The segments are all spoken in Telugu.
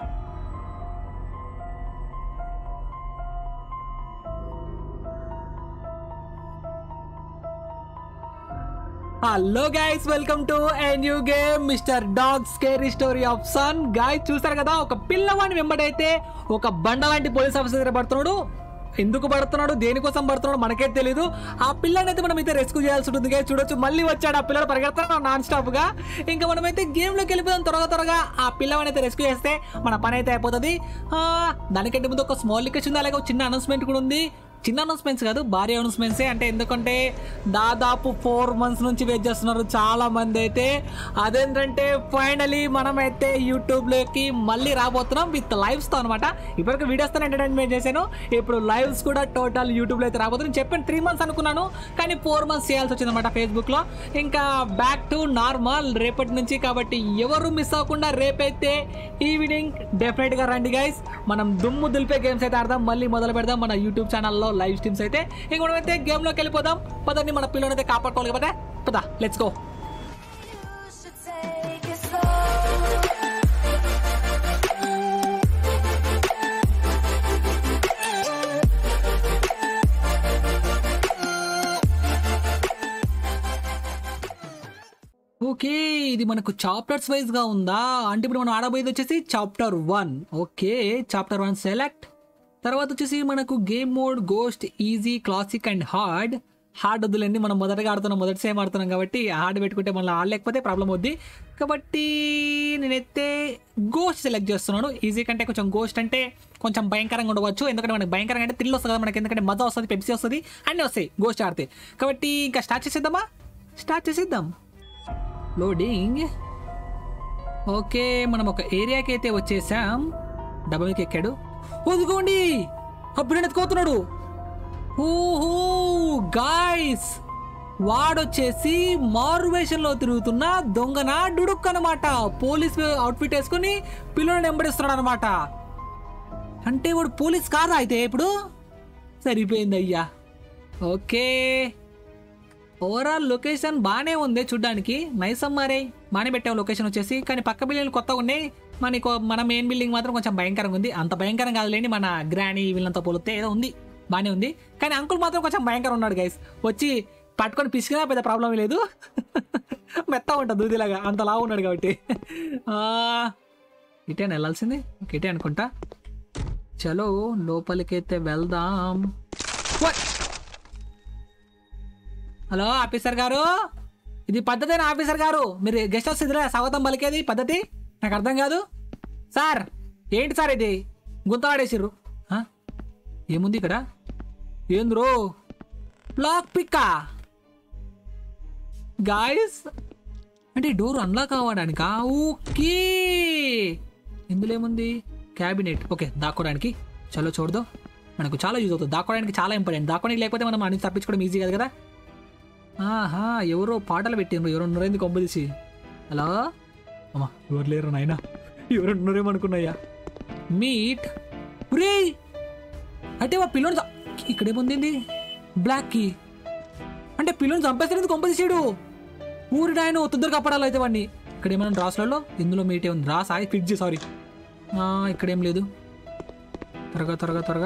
Hello guys welcome to a new game mister dog scary story of son guys చూసారు కదా ఒక పిల్లవాడిని వెంబడైతే ఒక బండ లాంటి పోలీస్ ఆఫీసర్ దగ్గర పడుతున్నాడు ఎందుకు పడుతున్నాడు దేనికోసం పడుతున్నాడు మనకే తెలియదు ఆ పిల్లని అయితే మనం అయితే రెస్క్యూ చేయాల్సి ఉంటుంది guys. చూడొచ్చు మళ్ళీ వచ్చాడు ఆ పిల్లడు పరిగెడతాడు నాన్ స్టాప్ గా ఇంకా మనమైతే గేమ్ లోకి వెళ్ళిపోదాం త్వరగా త్వరగా ఆ పిల్లవాడిని అయితే రెస్క్యూ చేస్తే మన పని అయితే అయిపోతుంది ఆ, దానికంటే ముందు ఒక స్మాల్ రిక్వెస్ట్ ఉంది అలాగే ఒక చిన్న అనౌన్స్మెంట్ కూడా ఉంది చిన్న అనౌన్స్మెంట్స్ కాదు భారీ అనౌన్స్మెంట్సే అంటే ఎందుకంటే దాదాపు ఫోర్ మంత్స్ నుంచి వెయిట్ చేస్తున్నారు చాలా మంది అయితే అదేంటంటే ఫైనలీ మనమైతే యూట్యూబ్లోకి మళ్ళీ రాబోతున్నాం విత్ లైవ్స్తో అనమాట ఇప్పటివరకు వీడియోస్తో ఎంటర్టైన్మెంట్ చేశాను ఇప్పుడు లైవ్స్ కూడా టోటల్ యూట్యూబ్లో అయితే రాబోతున్నాను చెప్పాను త్రీ మంత్స్ అనుకున్నాను కానీ ఫోర్ మంత్స్ చేయాల్సి వచ్చింది అనమాట ఫేస్బుక్లో ఇంకా బ్యాక్ టు నార్మల్ రేపటి నుంచి కాబట్టి ఎవరు మిస్ అవ్వకుండా రేపైతే ఈవినింగ్ డెఫినెట్గా రండి గైస్ మనం దుమ్ము దులిపే గేమ్స్ అయితే ఆడదాం మళ్ళీ మొదలు పెడదాం మన యూట్యూబ్ ఛానల్లో లైవ్ స్ట్రీమ్స్ అయితే ఇంక మనమైతే గేమ్లోకి వెళ్ళిపోదాం పదండి మన పిల్లలు అయితే కాపాడుకోవాలి కదా పదా let's go You should take it slow. Okay ఇది మనకు చాప్టర్స్ వైజ్ గా ఉందా అంటే ఇప్పుడు మనం ఆడబోయేది వచ్చేసి chapter one okay chapter one select తర్వాత వచ్చేసి మనకు game mode ghost easy classic and hard hard వద్దులేండి మనం మొదటగా ఆడుతున్నాం మొదటి సేమ్ ఆడుతున్నాం కాబట్టి హార్డ్ పెట్టుకుంటే మళ్ళీ ఆడలేకపోతే ప్రాబ్లం అవుద్ది కాబట్టి నేనైతే గోస్ట్ సెలెక్ట్ చేస్తున్నాను ఈజీ కంటే కొంచెం గోస్ట్ అంటే కొంచెం భయంకరంగా ఉండవచ్చు ఎందుకంటే మనకి భయంకరంగా అంటే థ్రిల్ వస్తుంది కదా మనకి ఎందుకంటే మజా వస్తుంది పెప్సీ వస్తుంది అన్నీ వస్తాయి గోస్ట్ ఆడితే కాబట్టి ఇంకా స్టార్ట్ చేసేద్దామా స్టార్ట్ చేసేద్దాం లోడింగ్ ఓకే మనం ఒక ఏరియాకి అయితే వచ్చేసాం డబ్బులకి ఎక్కాడు వదుకోండి అప్పుడు ఎత్తుకోతున్నాడు ఓహో గాయస్ వాడొచ్చేసి మారువేషంలో తిరుగుతున్న దొంగన డుడుక్ అనమాట పోలీస్ అవుట్ఫిట్ వేసుకుని పిల్లలను వెంబడిస్తున్నాడు అనమాట అంటే వాడు పోలీస్ కాదా అయితే ఇప్పుడు సరిపోయింది అయ్యా ఓకే ఓవరాల్ లొకేషన్ బాగానే ఉంది చూడ్డానికి నైస్ అమ్మారే బాగానే పెట్టావు లొకేషన్ వచ్చేసి కానీ పక్క బిల్డింగ్లు కొత్తగా ఉన్నాయి మనకు మన మెయిన్ బిల్డింగ్ మాత్రం కొంచెం భయంకరంగా ఉంది అంత భయంకరం కాదులేండి మన గ్రానీ వీళ్ళంతా పోలితే ఏదో ఉంది బాగానే ఉంది కానీ అంకుల్ మాత్రం కొంచెం భయంకరం ఉన్నాడు గైస్ వచ్చి పట్టుకొని పిసికినా పెద్ద ప్రాబ్లం లేదు మెత్త ఉంటుంది దూదిలాగా అంత లావు ఉన్నాడు కాబట్టి ఆ, ఇటే వెళ్ళాల్సింది ఓకే, ఇటే అనుకుంటా చలో లోపలికైతే వెళ్దాం What? హలో ఆఫీసర్ గారు ఇది పద్ధతేనా ఆఫీసర్ గారు మీరు గెస్ట్ హౌస్ ఇదిలే స్వాగతం పలికేది పద్ధతి నాకు అర్థం కాదు సార్ ఏంటి సార్ ఇది గుంత ఆడేసిర్రు ఆ? ఏముంది ఇక్కడ ఏంద్రో లాక్ పిక్కా గాయస్ అంటే డోర్ అన్లాక్ అవ్వడానికా ఓకే ఇందులో ఏముంది క్యాబినెట్ ఓకే దాక్కోవడానికి చలో చూడదు మనకు చాలా యూజ్ అవుతుంది దాక్కోవడానికి చాలా ఇంపార్టెంట్ దాక్కోవడానికి లేకపోతే మనం అన్ని తప్పించుకోవడం ఈజీ కాదు కదా ఆహా ఎవరో పాటలు పెట్టిండ్రు ఎవరు ఉన్నారైంది కొంప తీసి హలో అమ్మా ఎవరు లేరు నాయన ఎవరు ఉన్నారేమనుకున్నాయా మీట్ రే అంటే మా పిల్లోని చ- ఇక్కడేముంది బ్లాక్ కి అంటే పిల్లోని చంపేస్తే కొంప తీసాడు ఊరి ఆయన తొందరగా కప్పడాలి అయితే వాడిని ఇక్కడ ఏమైనా రాసులలో ఇందులో మీటే ఉంది రాసా ఫ్రిడ్జ్ సారీ ఇక్కడేం లేదు త్వరగా త్వరగా త్వరగా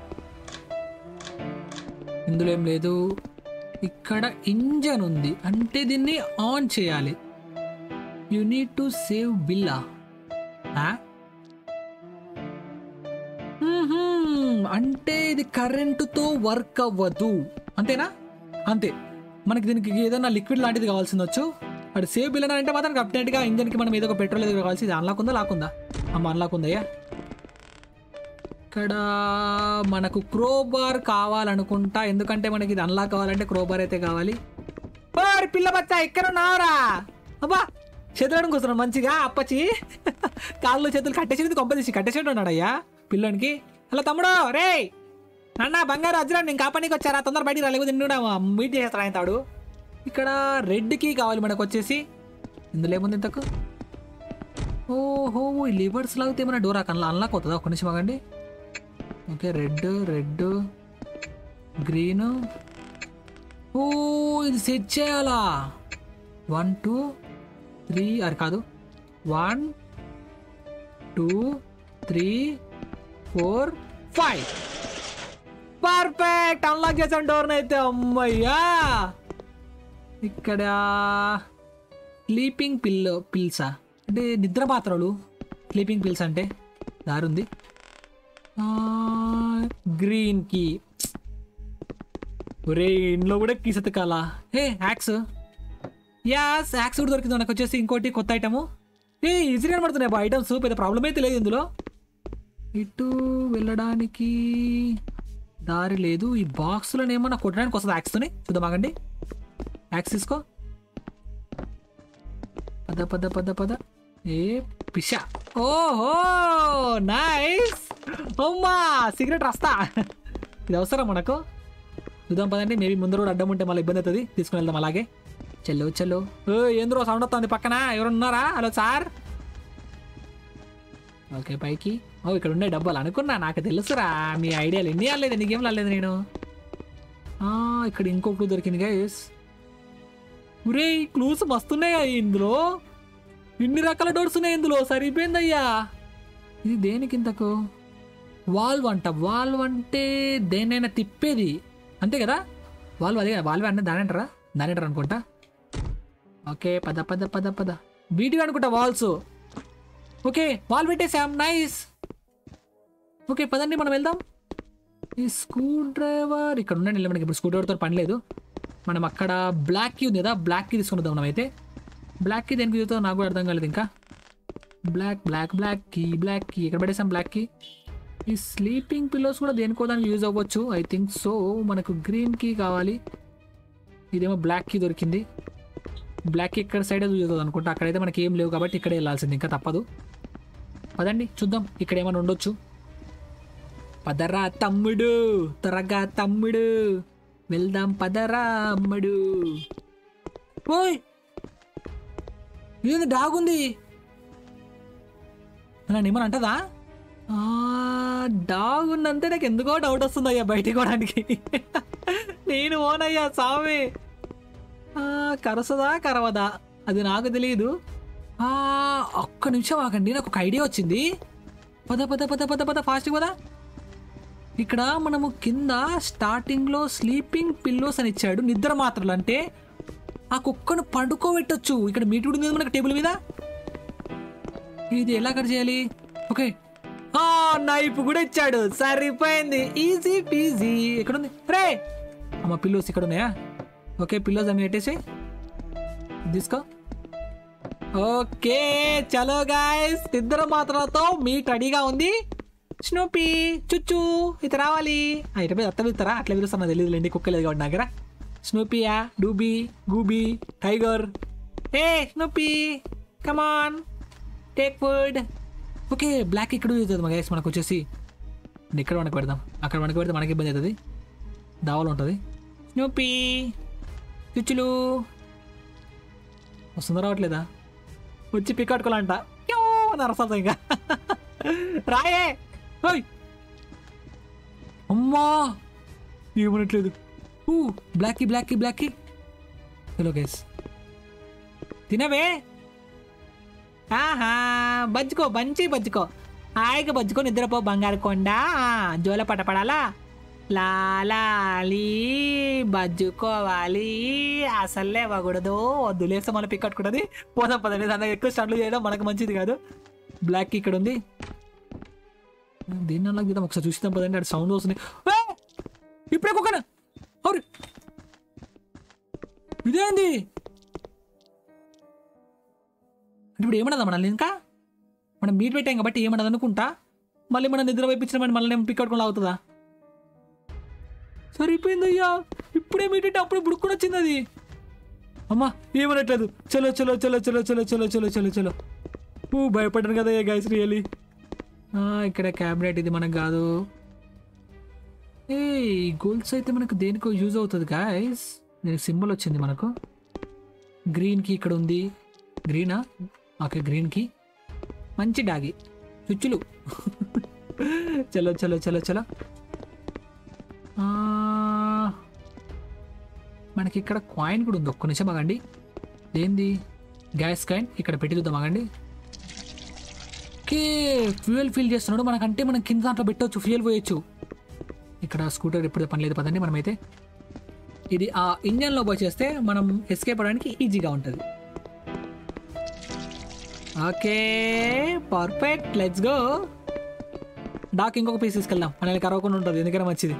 ఇందులో ఏం లేదు ఇక్కడ ఇంజన్ ఉంది అంటే దీన్ని ఆన్ చేయాలి యు నీడ్ టు సేవ్ బిల్లా అంటే ఇది కరెంటుతో వర్క్ అవ్వదు అంతేనా అంతే మనకి దీనికి ఏదైనా లిక్విడ్ లాంటిది కావాల్సిందొచ్చు అది సేవ్ బిల్ అని అంటే మాత్రం అప్డేట్గా ఇంజన్కి మనం ఏదో ఒక పెట్రోల్ ఏదో కావాల్సి ఇది అన్లాక్ ఉందా లాక్కుందా అమ్మ అన్లాక్ ఉందయ్యా ఇక్కడ మనకు క్రోబార్ కావాలనుకుంటా ఎందుకంటే మనకి ఇది అన్లాక్ కావాలంటే క్రోబార్ అయితే కావాలి ఓరి పిల్ల బచ్చా ఇక్కడ ఉన్నారా అబ్బా చేతులను కూర్చున్నాడు మంచిగా అప్పచ్చి కాళ్ళు చేతులు కట్టేసి కొంపదీసి కట్టేసేట్టు ఉన్నాడయ్యా పిల్లోనికి హలో తమ్ముడు రే అన్న బంగారు అజ్రా నేను కాపానికి వచ్చారా తొందర బయటికి రాలేకపోతే నిన్ను కూడా మీట్ చేస్తాడు ఆయన తాడు ఇక్కడ రెడ్ కీ కావాలి మనకు వచ్చేసి ఇందులో ఏముంది ఇంతకు ఓహో ఈ లివర్స్ లాగితే ఏమైనా డోర్ అన్లా అన్లాక్ అవుతుందా ఒక నిమిషం ఆగండి ఓకే రెడ్ రెడ్ గ్రీన్ ఓ ఇది సెట్ చేయాలా వన్ టూ త్రీ అది కాదు one two three four five perfect unlock చేసాం డోర్ని అయితే అమ్మయ్యా ఇక్కడ స్లీపింగ్ పిల్లో పిల్సా అంటే నిద్ర పాత్రలు స్లీపింగ్ పిల్స్ అంటే దారుంది గ్రీన్ కీ ఒరే ఇంట్లో కూడా కీస్ ఎతకాలా ఏ యాక్స్ యాస్ యాక్స్ కూడా దొరికింది మనకు వచ్చేసి ఇంకోటి కొత్త ఐటము ఏ ఈజీగా కనబడుతున్నాయి బా ఐటమ్స్ పెద్ద ప్రాబ్లం అయితే లేదు ఇందులో ఇటు వెళ్ళడానికి దారి లేదు ఈ బాక్స్లో ఏమన్నా కొట్టడానికి వస్తుంది యాక్స్తోని చూద్దాం ఆగండి యాక్స్ తీసుకో పద పద పద పద ఏ పిషా ఓహో నైస్ అమ్మా సిగరెట్ రస్తా ఇది అవసరం మనకు చూద్దాం పదండి మేబీ ముందర కూడా అడ్డం ఉంటే మళ్ళీ ఇబ్బంది అవుతుంది తీసుకుని వెళ్దాం అలాగే చెల్లు చెల్లు ఓ ఏంద్రో సౌండ్ వస్తుంది పక్కన ఎవరు ఉన్నారా హలో సార్ ఓకే పైకి ఓ ఇక్కడ ఉండే డబ్బాలు అనుకున్నా నాకు తెలుసురా మీ ఐడియాలు ఎన్ని రాలేదు నీకేం రాలేదు నేను ఆ, ఇక్కడ ఇంకో క్లూ దొరికింది గైస్ ఒరే క్లూస్ మస్తున్నాయి ఇందులో ఇన్ని రకాల డోర్స్ ఉన్నాయి ఇందులో సరిపోయిందయ్యా ఇది దేనికి ఇంతకు వాల్వ్ అంట వాల్వ్ అంటే దేనైనా తిప్పేది అంతే కదా వాల్వ్ అదే కదా వాల్వ్ అంటే దాని అంటారా దాని అంటారు అనుకుంటా ఓకే పద పద పద పద వీటివి అనుకుంటా వాల్స్ ఓకే వాల్ పెట్టేసాం నైస్ ఓకే పదండి మనం వెళ్దాం ఈ స్క్రూ డ్రైవర్ ఇక్కడ ఉండండి మనకి ఇప్పుడు స్క్రూ డ్రైవర్తో పని లేదు మనం అక్కడ బ్లాక్ కీ ఉంది కదా బ్లాక్ కీ తీసుకుని వద్దాం మనం అయితే బ్లాక్ కీ దేనికి చూద్దాం నాకు కూడా అర్థం కాలేదు ఇంకా black black black key black key ఇక్కడ పెట్టేసాం బ్లాక్ కీ ఈ స్లీపింగ్ పిల్లోస్ కూడా దేనికో దానికి యూజ్ అవ్వచ్చు ఐ థింక్ సో మనకు గ్రీన్ కీ కావాలి ఇదేమో బ్లాక్ కీ దొరికింది బ్లాక్ కీ ఇక్కడ సైడ్ యూజ్ అవుతుంది అనుకుంటా అక్కడైతే మనకి ఏం లేవు కాబట్టి ఇక్కడే వెళ్ళాల్సింది ఇంకా తప్పదు పదండి చూద్దాం ఇక్కడ ఏమైనా ఉండొచ్చు పదరా తమ్ముడు త్వరగా తమ్ముడు వెళ్దాం పదరా అమ్ముడు ఓయ్ ఇదేంది డాగ్ ఉంది నన్ను ఏమని అంటదా ఆ, డాగ్ ఉందంటే నాకు ఎందుకో డౌట్ వస్తుంది అయ్యా బయటికి పోవడానికి నేను ఓనయ్యా సామి ఆ, కరసదా కరవదా అది నాకు తెలియదు ఆ, ఒక్క నిమిషం ఆగండి నాకు ఒక ఐడియా వచ్చింది పద పద పద పద పద ఫాస్ట్ పద ఇక్కడ మనము కింద స్టార్టింగ్లో స్లీపింగ్ పిల్లోస్ అని ఇచ్చాడు నిద్ర మాత్రలు అంటే ఆ కుక్కను పండుకోబెట్టొచ్చు ఇక్కడ మీట్ ఉంది కదా మనకు టేబుల్ మీద ఇది ఎలా కట్ చేయాలి ఓకే ఆ నైఫ్ కూడా ఇచ్చాడు సరిపోయింది ఈజీ పీజీ ఎక్కడ ఉంది రే అమ్మ పిల్లోస్ ఇక్కడ ఉన్నాయా ఓకే పిల్లోస్ అన్ని పెట్టేసి తీసుకో ఓకే చలో గాయస్ ఇద్దరు మాత్రలతో మీట్ రెడీగా ఉంది స్నూపీ చుచ్చు ఇది రావాలి ఆ, ఇటు మీద అత్త పిలుస్తారా అట్లా పిలుస్తాను నాకు తెలియదులేండి కుక్క లేదు కాబట్టి నా దగ్గర స్నూపియా డూబీ గూబీ tiger hey Snoopy come on take food okay black ఇక్కడ యూజ్ అవుతుంది గైస్ మనకు వచ్చేసి ఇక్కడ మనకు పెడదాం అక్కడ మనకు పెడితే మనకి ఇబ్బంది అవుతుంది దావలో ఉంటుంది స్నూపీ చుచ్చులు వస్తుందా రావట్లేదా వచ్చి పిక్కట్టుకోవాలంట నరసలు ఇంకా రాయే ఓయ్ అమ్మా ఏమనట్లేదు ఊ బ్లాక్కి బ్లాక్కి బ్లాక్కి హలో గైస్ తినవే ఆహా బజ్జుకో మంచి బజ్జుకో హాయిగా బజ్జుకో నిద్రపో బంగారు కొండ ఆ, జోల పటపడాలా లాలాలి బజ్జుకోవాలి అసలే ఇవ్వకూడదు వద్దులేస్తే మనం పిక్ కట్టుకుంటుంది పోదాం పదండి దాని ఎక్కువ స్టార్ట్లు చేయడం మనకు మంచిది కాదు బ్లాక్ ఇక్కడ ఉంది దీన్ని అలా గీద్దాం ఒకసారి చూస్తాం పదండి అటు సౌండ్ వస్తుంది ఏ! ఇప్పుడే కుక్కన అవును ఇదేంది అంటే ఇప్పుడు ఏమన్నదా మనల్ని ఇంకా మనం మీట్ పెట్టాం కాబట్టి ఏమన్నది అనుకుంటా మళ్ళీ మనం నిద్ర వైపించిన మళ్ళీ నేను పిక్ కట్టుకుని అవుతుందా సరిపోయిందయ్యా ఇప్పుడే మీట్ అంటే అప్పుడే బుడుక్కుని వచ్చింది అది అమ్మా ఏమనట్లేదు చలో చలో చలో చలో చలో చలో చలో చలో చలో ఊ భయపడ్డాను కదా గైస్ రియలీ ఇక్కడ క్యాబినెట్ ఇది మనకు కాదు ఏ గోల్స్ అయితే మనకు దేనికో యూజ్ అవుతుంది గాయస్ దీనికి సింబల్ వచ్చింది మనకు గ్రీన్ కి ఇక్కడ ఉంది గ్రీనా ఓకే గ్రీన్ కి మంచి డాగి చుచ్చులు చలో చలో చలో చలో ఆ, మనకి ఇక్కడ కాయిన్ కూడా ఉంది ఒక్క నిమిషం ఆగండి ఏంది గ్యాస్ కాయిన్ ఇక్కడ పెట్టి చూద్దాం ఆగండి ఓకే ఫ్యూయల్ ఫిల్ చేస్తున్నాడు మనకంటే మనం కింద దాంట్లో పెట్టవచ్చు ఫ్యూయల్ పోయొచ్చు ఇక్కడ స్కూటర్ ఎప్పుడు పని లేదు పదండి మనమైతే ఇది ఆ ఇంజన్లో పోయి చేస్తే మనం ఎస్కేప్ అవ్వడానికి ఈజీగా ఉంటుంది okay perfect let's go dog ఇంకొక పీస్ తీసుకెళ్దాం మనల్ని కరవకుండా ఉంటుంది ఎందుకైనా మంచిది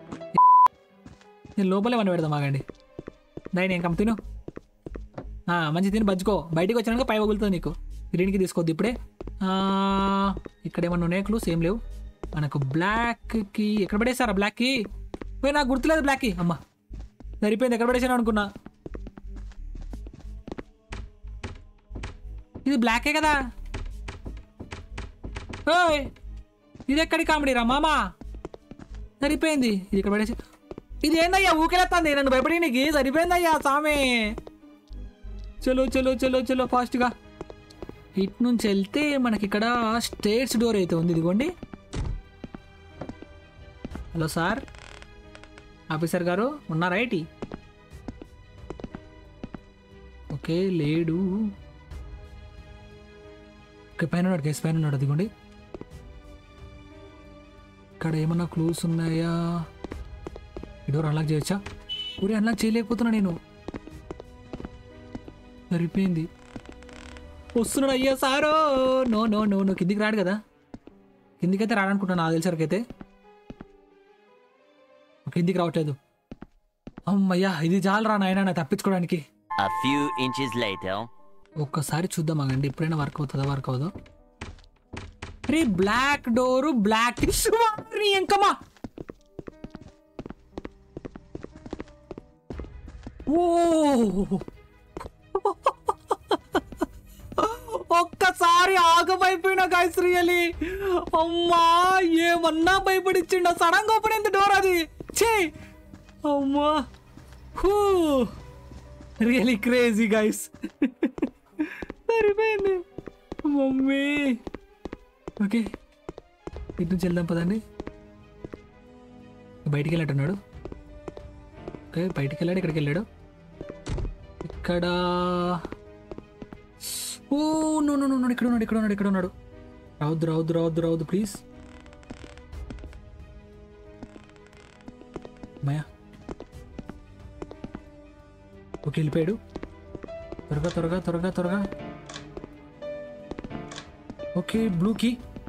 నేను లోపలే మన పెడదాం ఆగండి దాన్ని నేను కమ్ తిను ఆ, మంచి తిని బజ్జుకో బయటికి వచ్చినాక పై వగులుతుంది నీకు గ్రీన్కి తీసుకోవద్దు ఇప్పుడే ఆ, ఇక్కడ ఏమన్నా ఉన్నాయి క్లూస్ ఏం లేవు మనకు బ్లాక్కి ఎక్కడ పడేసారా బ్లాక్కి పోయి నాకు గుర్తులేదు బ్లాక్కి అమ్మా సరిపోయింది ఎక్కడ పడేసాను అనుకున్నా ఇది బ్లాకే కదా ఓయ్ ఇది ఎక్కడి కామెడీ రా మామా సరిపోయింది ఇది ఇక్కడ పడేసి ఇది ఏందయ్యా ఊకెళ్ళొస్తుంది నన్ను భయపడి నీకు సరిపోయిందయ్యా సామే చలో చలో చలో చలో ఫాస్ట్గా ఇటు నుంచి వెళ్తే మనకి ఇక్కడ స్టేట్స్ డోర్ అయితే ఉంది ఇదిగోండి హలో సార్ ఆఫీసర్ గారు ఉన్నారా ఏంటి ఓకే లేడు ఓకే పైన ఉన్నాడు కేసు పైన ఉన్నాడు అదిగోండి ఇక్కడ ఏమన్నా క్లూస్ ఉన్నాయా ఈ డోర్ అన్లాక్ చేయొచ్చా ఊరే అన్లాక్ చేయలేకపోతున్నా నేను సరిపోయింది వస్తున్నాడు అయ్యా సారో నో నో నో నో కిందికి రాడు కదా కిందికైతే రాడనుకుంటాను నాకు తెలిసరికైతే కిందికి రావట్లేదు అమ్మయ్యా ఇది చాలు రా నాయన నా తప్పించుకోవడానికి A few inches later. ఒక్కసారి చూద్దాం ఆగండి ఇప్పుడైనా వర్క్ అవుతుందా వర్క్ అవుదో రే బ్లాక్ డోరు బ్లాక్ ఎంకమా ఓ ఒక్కసారి ఆగమైపోయిన గాయస్ రియలీ అమ్మా ఏమన్నా భయపడిచ్చిండ సడన్ గా ఓపెన్ అయింది డోర్ అది ఛీ అమ్మా హూ రియలీ క్రేజీ గైస్ సరిపోయింది మమ్మీ ఓకే ఇటు నుంచి వెళ్దాం పదండి బయటికి వెళ్ళట్టున్నాడు ఓకే బయటికి వెళ్ళాడు ఇక్కడికి వెళ్ళాడు ఇక్కడ ఓ నో నో నో ఇక్కడ ఉన్నాడు ఇక్కడ ఉన్నాడు ఇక్కడ ఉన్నాడు రావద్దు రావద్దు రావద్దు రావద్దు ప్లీజ్ మయా ఓకే వెళ్ళిపోయాడు త్వరగా త్వరగా త్వరగా త్వరగా ఓకే బ్లూ కీ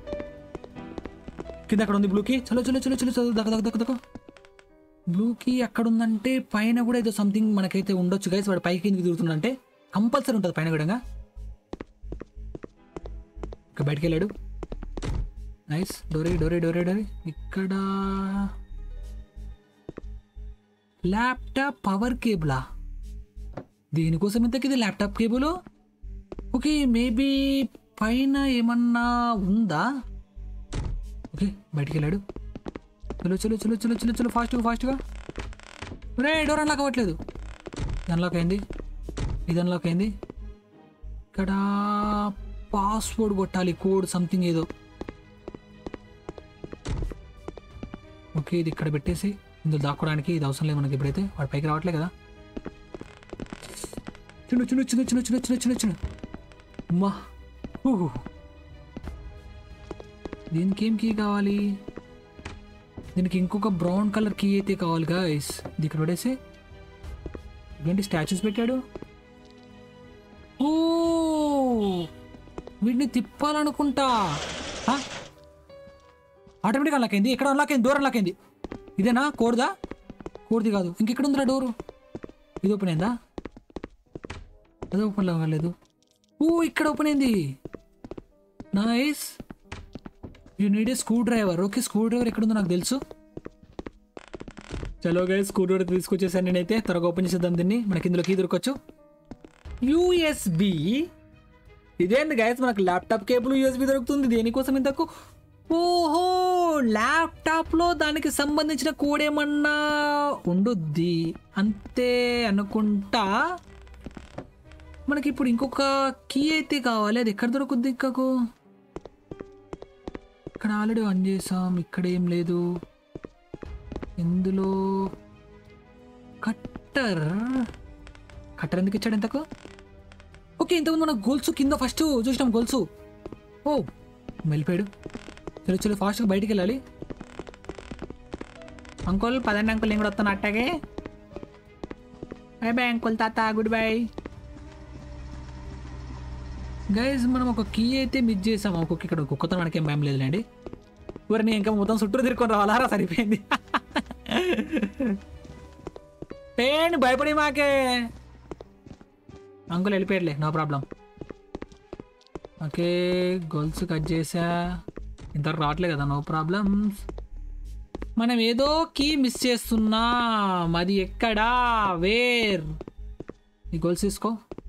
కింద అక్కడ ఉంది బ్లూ కీ చలో చలో చలో చలో చలో దక్క దక్క దక్క దక్క బ్లూ కీ ఎక్కడ ఉందంటే పైన కూడా ఏదో సంథింగ్ మనకైతే ఉండొచ్చు గైస్ వాడు పైకి కిందకి తిరుగుతుందంటే కంపల్సరీ ఉంటుంది పైన కూడా ఇక బయటికి వెళ్ళాడు నైస్ డోరే డోరే డోరే డోరే ఇక్కడ ల్యాప్టాప్ పవర్ కేబులా దీనికోసం ఇంతకి ఇది ల్యాప్టాప్ కేబుల్ ఓకే మేబీ పైన ఏమన్నా ఉందా ఓకే బయటికి వెళ్ళాడు చలో చలో చలో చలో చలో చలో ఫాస్ట్గా ఫాస్ట్గా రే డోర్ అన్లాక్ అవ్వట్లేదు ఇది అన్లాక్ అయింది ఇది అన్లాక్ అయింది ఇక్కడ పాస్వర్డ్ కొట్టాలి కోడ్ సంథింగ్ ఏదో ఓకే ఇది ఇక్కడ పెట్టేసి ఇందులో దాక్కోవడానికి ఇది అవసరం లేదు మనకి ఇప్పుడైతే వాడు పైకి రావట్లే కదా చిన్న చిన్న చిన్న చిన్న చిన్న చిన్న చిన్న చిన్న అమ్మా ఊహు. దీనికి ఏం కీ కావాలి దీనికి ఇంకొక బ్రౌన్ కలర్ కీ అయితే కావాలి గాయస్ ఇది ఇక్కడ పడేసి ఏంటి స్టాచ్యూస్ పెట్టాడు ఓ వీటిని తిప్పాలనుకుంటా ఆటోమేటిక్ అన్లాక్ అయింది ఎక్కడ అన్లాక్ అయింది దూరం అన్లాక్ అయింది ఇదేనా కోడ్దా కోడ్ది కాదు ఇంకెక్కడ ఉందిరా డోరు ఇది ఓపెన్ అయిందా అది ఓపెన్ అవ్వలేదు ఓ ఇక్కడ ఓపెన్ అయింది nice you need a screwdriver okay screwdriver ఎక్కడుందో నాకు తెలుసు చలో గై స్క్రూ డ్రైవర్ తీసుకొచ్చేసాను నేనైతే త్వరగా ఓపెన్ చేసేద్దాం దీన్ని మనకి ఇందులో కీ దొరకచ్చు యూఎస్బి ఇదేంది గైస్ మనకు ల్యాప్టాప్ కేబుల్ యూఎస్బి దొరుకుతుంది దేనికోసం ఇంతకు ఓహో ల్యాప్టాప్లో దానికి సంబంధించిన కోడ్ ఏమన్నా ఉండుద్ది అంతే అనుకుంటా మనకి ఇప్పుడు ఇంకొక కీ అయితే కావాలి అది ఎక్కడ దొరుకుద్ది ఇంకకు ఇక్కడ ఆల్రెడీ ఆన్ చేసాం ఇక్కడ ఏం లేదు ఇందులో కట్టర్ కట్టర్ ఎందుకు ఇచ్చాడు ఇంతకు ఓకే ఇంతకుముందు మన గోల్స్ కింద ఫస్ట్ చూసినాం గోల్స్ ఓ వెళ్ళిపోయాడు చలో చలో ఫాస్ట్గా బయటికి వెళ్ళాలి అంకుల్ పదండి అంకుల్ నేను కూడా వస్తాను అట్టాగే బై బై అంకుల్ తాత గుడ్ బై గైజ్ మనం ఒక కీ అయితే మిస్ చేసాం ఒక్కొక్క ఇక్కడ ఒక్కొక్కతో మనకేం భయం లేదులేండి ఊరిని ఇంకా మొత్తం చుట్టూ తిరుక్కొని రావాలా సరిపోయింది ఏంటి భయపడి మాకే అంకుల్ వెళ్ళిపోయాడులే no problem okay goals cut చేసా ఇంతవరకు రావట్లే కదా నో ప్రాబ్లమ్స్ మనం ఏదో కీ మిస్ చేస్తున్నాం అది ఎక్కడా వేర్ ఈ గోల్స్ తీసుకో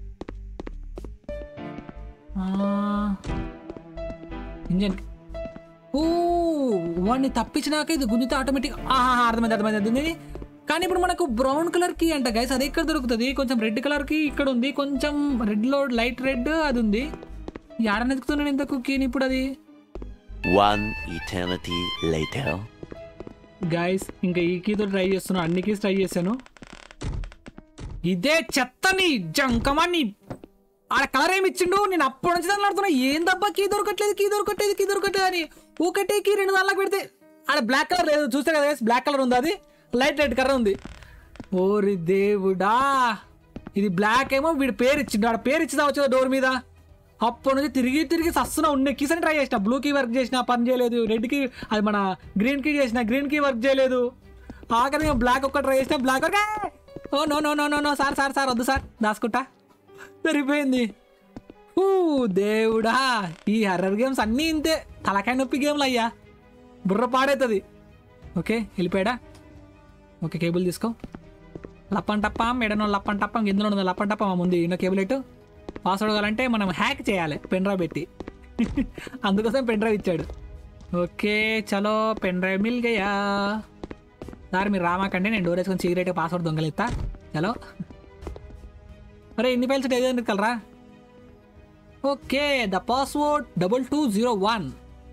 ఇంజన్ ఓ వాడిని తప్పించినాక ఇది గుంజితే ఆటోమేటిక్ ఆహా అర్థమైంది అర్థమైంది అర్థమైంది కానీ ఇప్పుడు మనకు బ్రౌన్ కలర్ కి అంట గైస్ అది ఎక్కడ దొరుకుతుంది కొంచెం రెడ్ కలర్ కి ఇక్కడ ఉంది కొంచెం రెడ్ లో లైట్ రెడ్ అది ఉంది ఆడ నెతుకుతున్నాను ఇంతకు కీని ఇప్పుడు అది One eternity later. గైస్ ఇంకా ఈ కీతో ట్రై చేస్తున్నాను అన్ని కీస్ ట్రై చేశాను ఇదే చెత్తని జంకమాన్ని ఆడ కలర్ ఏమి ఇచ్చిండు నేను అప్పటి నుంచి దాని ఆడుతున్నా ఏం దబ్బా కీ దొరకట్లేదు కీ దొరకట్లేదు కీ దొరకట్లేదు అని ఒకటే కీ రెండు దానిలోకి పెడితే ఆడ బ్లాక్ కలర్ లేదు చూస్తే కదా బ్లాక్ కలర్ ఉంది అది లైట్ రెడ్ కలర్ ఉంది ఓరి దేవుడా ఇది బ్లాక్ ఏమో వీడి పేరు ఇచ్చిండు ఆడ పేరు ఇచ్చి వచ్చేది డోర్ మీద అప్పటి నుంచి తిరిగి తిరిగి సస్తున్నా ఉండే కీస్ అని ట్రై చేసిన బ్లూ కీ వర్క్ చేసిన పని చేయలేదు రెడ్ కీ అది మన గ్రీన్ కీ చేసిన గ్రీన్ కీ వర్క్ చేయలేదు ఆఖరి బ్లాక్ ఒక్క ట్రై చేసిన బ్లాక్ వర్క్ ఓ no no no no no sir sir sir వద్దు సార్ దాచుకుంటా సరిపోయింది ఊ దేవుడా ఈ హర్రర్ గేమ్స్ అన్నీ ఇంతే తలకాయ నొప్పి గేమ్లు అయ్యా బుర్ర పాడవుతుంది ఓకే వెళ్ళిపోయాడా ఓకే కేబుల్ తీసుకో లప్పన్ టప్పం ఎడనో లప్పన్ టప్పం ఇందులో ఉంది లప్పన్ టప్పం ఆ ముందు ఇన్నో కేబుల్ ఎట్టు పాస్వర్డ్ కావాలంటే మనం హ్యాక్ చేయాలి పెన్ డ్రైవ్ పెట్టి అందుకోసం పెన్ డ్రైవ్ ఇచ్చాడు ఓకే చలో పెన్ డ్రైవ్ మిల్ గయా సార్ మీరు రామాకండి నేను డోర్ వేసుకొని సిగరెట్ పాస్వర్డ్ దొంగలిస్తా చలో అరే ఎన్ని ఫైల్స్ ఏదో కలరా okay the password double two zero one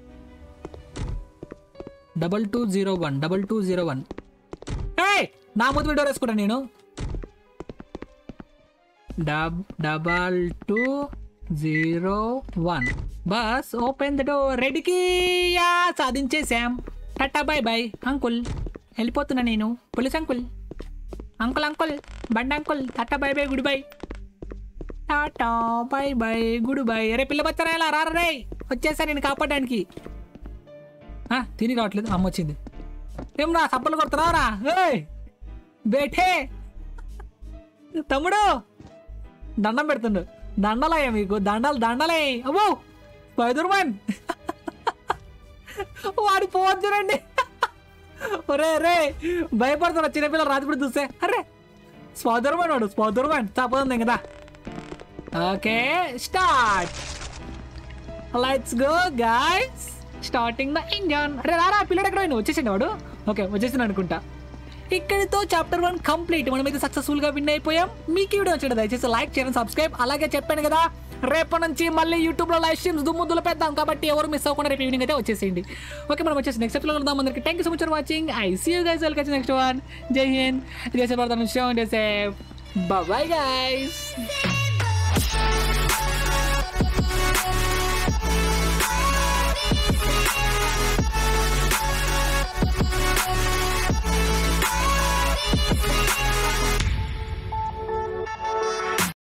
double two zero one double two zero one నా ముందు డోర్ వేసుకుంటా నేను dub double two zero one బస్ ఓపెన్ ద డోర్ రెడీకి యా సాధించేసాం టటా బాయ్ బాయ్ అంకుల్ వెళ్ళిపోతున్నా నేను పోలీస్ అంకుల్ అంకుల్ అంకుల్ బండి uncle tata bye bye goodbye tata bye bye goodbye అరే పిల్ల బచ్చరా ఎలా రా రే వచ్చేసా నేను కాపాడడానికి ఆ, తిని రావట్లేదు అమ్మ వచ్చింది ఏం రా సప్పలు కొడుతున్నావురా ఏయ్ బేఠే తమ్ముడు దండం పెడుతుండు దండలయ్యా మీకు దండలు దండలే అబ్బో స్పైదర్మన్ వాడి పోవద్దు చూడండి ఒరే రే భయపడుతున్నా చిన్నపిల్లలు రాత్రి చూస్తే అరే స్పైదర్మన్ వాడు స్పైదర్మన్ తప్పదు కదా okay start let's go guys starting the engine అరే రారా పిల్లడు ఎక్కడ పోయినా వచ్చేసిండు వాడు ఓకే వచ్చేసిండు అనుకుంటా ఇక్కడితో చాప్టర్ వన్ కంప్లీట్ మనమైతే సక్సెస్ఫుల్ గా విన్ అయిపోయాం మీకు ఈ వీడియో వచ్చాడు దయచేసి లైక్ చేయండి సబ్స్క్రైబ్ అలాగే చెప్పాను కదా రేపటి నుంచి మళ్ళీ యూట్యూబ్ లో లైవ్ స్ట్రీమ్స్ దుమ్ము దులపేద్దాం కాబట్టి ఎవరు మిస్ అవ్వకుండా రేపు ఈవినింగ్ అయితే వచ్చేసేయండి ఓకే మనం వచ్చేసి నెక్స్ట్ ఎపిసోడ్ కలుద్దాం అందరికి thank you so much for watching I see you guys welcome next one జై హింద్ జై సేపు జై సేపు బాయ్ గైస్